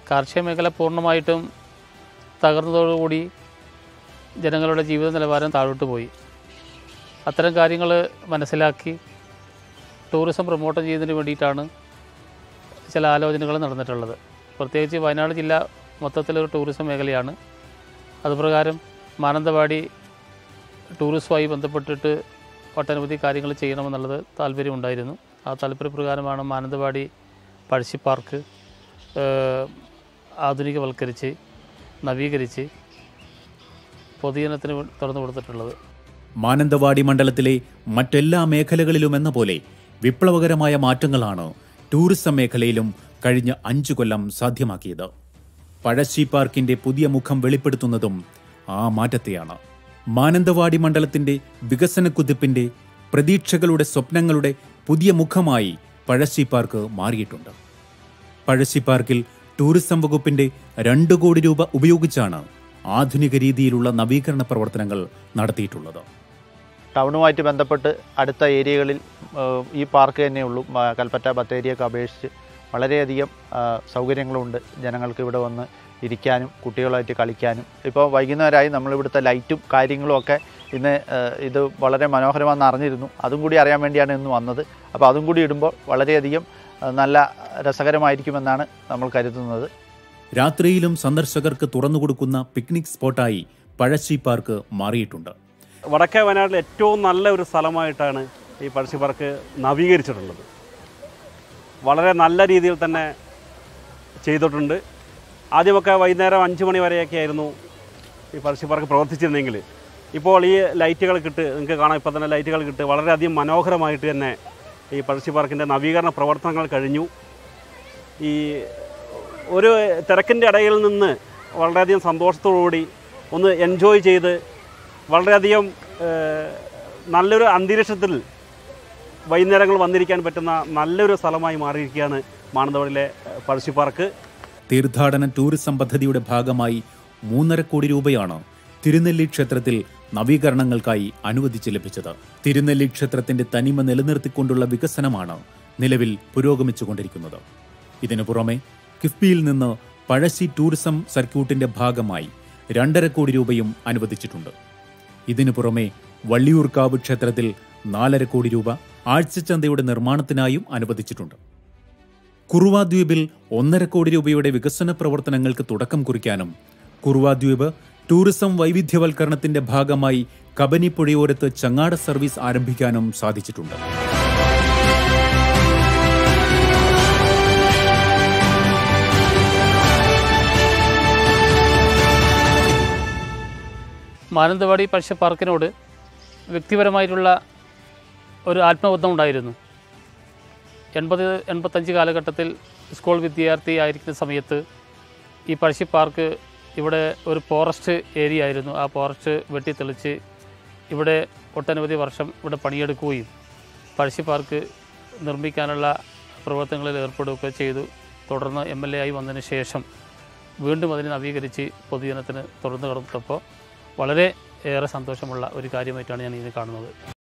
കാർഷിക മേഖല പൂർണ്ണമായിട്ടും തകർന്നതോടുകൂടി ജനങ്ങളുടെ ജീവിത നിലവാരം താഴോട്ട് പോയി അത്തരം കാര്യങ്ങൾ മനസ്സിലാക്കി ടൂറിസം പ്രൊമോട്ട് ചെയ്യുന്നതിന് വേണ്ടിയിട്ടാണ് ചില ആലോചനകൾ നടന്നിട്ടുള്ളത് പ്രത്യേകിച്ച് വയനാട് ജില്ല മൊത്തത്തിലൊരു ടൂറിസം മേഖലയാണ് അതുപ്രകാരം മാനന്തവാടി ടൂറിസവുമായി ബന്ധപ്പെട്ടിട്ട് ഒട്ടനവധി കാര്യങ്ങൾ ചെയ്യണമെന്നുള്ളത് താല്പര്യമുണ്ടായിരുന്നു ആ താല്പര്യപ്രകാരമാണ് മാനന്തവാടി പഴശ്ശി പാർക്ക് ഏഹ്, ആധുനികവൽക്കരിച്ച് നവീകരിച്ച് പൊതുജനത്തിന് തുറന്നു കൊടുത്തിട്ടുള്ളത് മാനന്തവാടി മണ്ഡലത്തിലെ മറ്റെല്ലാ മേഖലകളിലും എന്ന പോലെ വിപ്ലവകരമായ മാറ്റങ്ങളാണ് ടൂറിസം മേഖലയിലും കഴിഞ്ഞ അഞ്ചു കൊല്ലം സാധ്യമാക്കിയത് പഴശ്ശി പാർക്കിന്റെ പുതിയ മുഖം വെളിപ്പെടുത്തുന്നതും ആ മാറ്റത്തെയാണ് മാനന്തവാടി മണ്ഡലത്തിന്റെ വികസന കുതിപ്പിന്റെ പ്രതീക്ഷകളുടെ സ്വപ്നങ്ങളുടെ പുതിയ മുഖമായി പഴശ്ശി പാർക്ക് മാറിയിട്ടുണ്ട് പഴശ്ശി പാർക്കിൽ ടൂറിസം വകുപ്പിന്റെ രണ്ടു കോടി രൂപ ഉപയോഗിച്ചാണ് ആധുനിക രീതിയിലുള്ള നവീകരണ പ്രവർത്തനങ്ങൾ നടത്തിയിട്ടുള്ളത് ടൗണുമായിട്ട് ബന്ധപ്പെട്ട് അടുത്ത ഏരിയകളിൽ ഏഹ്, ഈ പാർക്ക് തന്നെയുള്ളൂ മ- കൽപ്പറ്റ ബത്തേരിയൊക്കെ അപേക്ഷിച്ച് വളരെയധികം ആ, സൗകര്യങ്ങളുണ്ട് ജനങ്ങൾക്ക് ഇവിടെ വന്ന് ഇരിക്കാനും കുട്ടികളായിട്ട് കളിക്കാനും ഇപ്പോൾ വൈകുന്നേരമായി നമ്മളിവിടുത്തെ ലൈറ്റും കാര്യങ്ങളും ഒക്കെ ഇന്ന് ഏഹ്, ഇത് വളരെ മനോഹരമാണെന്ന് അറിഞ്ഞിരുന്നു അതും കൂടി അറിയാൻ വേണ്ടിയാണ് ഇന്ന് വന്നത് അപ്പോൾ അതും കൂടി ഇടുമ്പോൾ വളരെയധികം ആ, നല്ല രസകരമായിരിക്കുമെന്നാണ് നമ്മൾ കരുതുന്നത് രാത്രിയിലും സന്ദർശകർക്ക് തുറന്നുകൊടുക്കുന്ന പിക്നിക് സ്പോട്ടായി പഴശ്ശി പാർക്ക് മാറിയിട്ടുണ്ട് വടക്കേ വയനാട്ടിലെ ഏറ്റവും നല്ല ഒരു സ്ഥലമായിട്ടാണ് ഈ പഴശ്ശി പാർക്ക് നവീകരിച്ചിട്ടുള്ളത് വളരെ നല്ല രീതിയിൽ തന്നെ ചെയ്തിട്ടുണ്ട് ആദ്യമൊക്കെ വൈകുന്നേരം അഞ്ച് മണി വരെയൊക്കെ ആയിരുന്നു ഈ പഴശ്ശി പാർക്ക് പ്രവർത്തിച്ചിരുന്നെങ്കിൽ ഇപ്പോൾ ഈ ലൈറ്റുകൾ കിട്ട് നിങ്ങൾക്ക് കാണാം ഇപ്പോൾ തന്നെ ലൈറ്റുകൾ കിട്ട് വളരെയധികം മനോഹരമായിട്ട് തന്നെ ഈ പഴശ്ശി പാർക്കിൻ്റെ നവീകരണ പ്രവർത്തനങ്ങൾ കഴിഞ്ഞു ഈ ഒരു തിരക്കിൻ്റെ ഇടയിൽ നിന്ന് വളരെയധികം സന്തോഷത്തോടുകൂടി ഒന്ന് എൻജോയ് ചെയ്ത് വളരെയധികം ഏഹ്, നല്ലൊരു അന്തരീക്ഷത്തിൽ വൈകുന്നേരങ്ങൾ വന്നിരിക്കാൻ പറ്റുന്ന നല്ലൊരു സ്ഥലമായി മാറിയിരിക്കുകയാണ് മാനന്തവാടിയിലെ ഏഹ്, പഴശ്ശി പാർക്ക് തീർത്ഥാടന ടൂറിസം പദ്ധതിയുടെ ഭാഗമായി മൂന്നര കോടി രൂപയാണ് തിരുനെല്ലി ക്ഷേത്രത്തിൽ നവീകരണങ്ങൾക്കായി അനുവദിച്ച് ലഭിച്ചത് തിരുനെല്ലി ക്ഷേത്രത്തിന്റെ തനിമ നിലനിർത്തിക്കൊണ്ടുള്ള വികസനമാണ് നിലവിൽ പുരോഗമിച്ചുകൊണ്ടിരിക്കുന്നത് ഇതിനു പുറമെ കിഫ്ബിയിൽ നിന്ന് പഴശ്ശി ടൂറിസം സർക്യൂട്ടിന്റെ ഭാഗമായി രണ്ടര കോടി രൂപയും അനുവദിച്ചിട്ടുണ്ട് ഇതിനു പുറമെ വള്ളിയൂർക്കാവ് ക്ഷേത്രത്തിൽ നാലര കോടി രൂപ ആഴ്ചച്ചന്തയുടെ നിർമ്മാണത്തിനായും അനുവദിച്ചിട്ടുണ്ട് കുറുവ ദ്വീപിൽ ഒന്നര കോടി രൂപയുടെ വികസന പ്രവർത്തനങ്ങൾക്ക് തുടക്കം കുറിക്കാനും കുറുവ ദ്വീപ് ടൂറിസം വൈവിധ്യവൽക്കരണത്തിന്റെ ഭാഗമായി കബനി പുഴയോരത്ത് ചങ്ങാട സർവീസ് ആരംഭിക്കാനും സാധിച്ചിട്ടുണ്ട് മാനന്തവാടി പഴശ്ശി പാർക്കിനോട് വ്യക്തിപരമായിട്ടുള്ള ഒരു ആത്മബന്ധം ഉണ്ടായിരുന്നു എൺപത് എൺപത്തഞ്ച് കാലഘട്ടത്തിൽ സ്കൂൾ വിദ്യാർത്ഥി ആയിരിക്കുന്ന സമയത്ത് ഈ പഴശ്ശി പാർക്ക് ഇവിടെ ഒരു ഫോറസ്റ്റ് ഏരിയ ആയിരുന്നു ആ ഫോറസ്റ്റ് വെട്ടിത്തെളിച്ച് ഇവിടെ ഒട്ടനവധി വർഷം ഇവിടെ പണിയെടുക്കുകയും പഴശ്ശി പാർക്ക് നിർമ്മിക്കാനുള്ള പ്രവർത്തനങ്ങളിൽ ഏർപ്പെടുകയൊക്കെ ചെയ്തു തുടർന്ന് എം എൽ എ ആയി വന്നതിന് ശേഷം വീണ്ടും അതിനെ നവീകരിച്ച് പൊതുജനത്തിന് തുറന്നു കൊടുത്തപ്പോൾ വളരെ ഏറെ സന്തോഷമുള്ള ഒരു കാര്യമായിട്ടാണ് ഞാൻ ഇത് കാണുന്നത്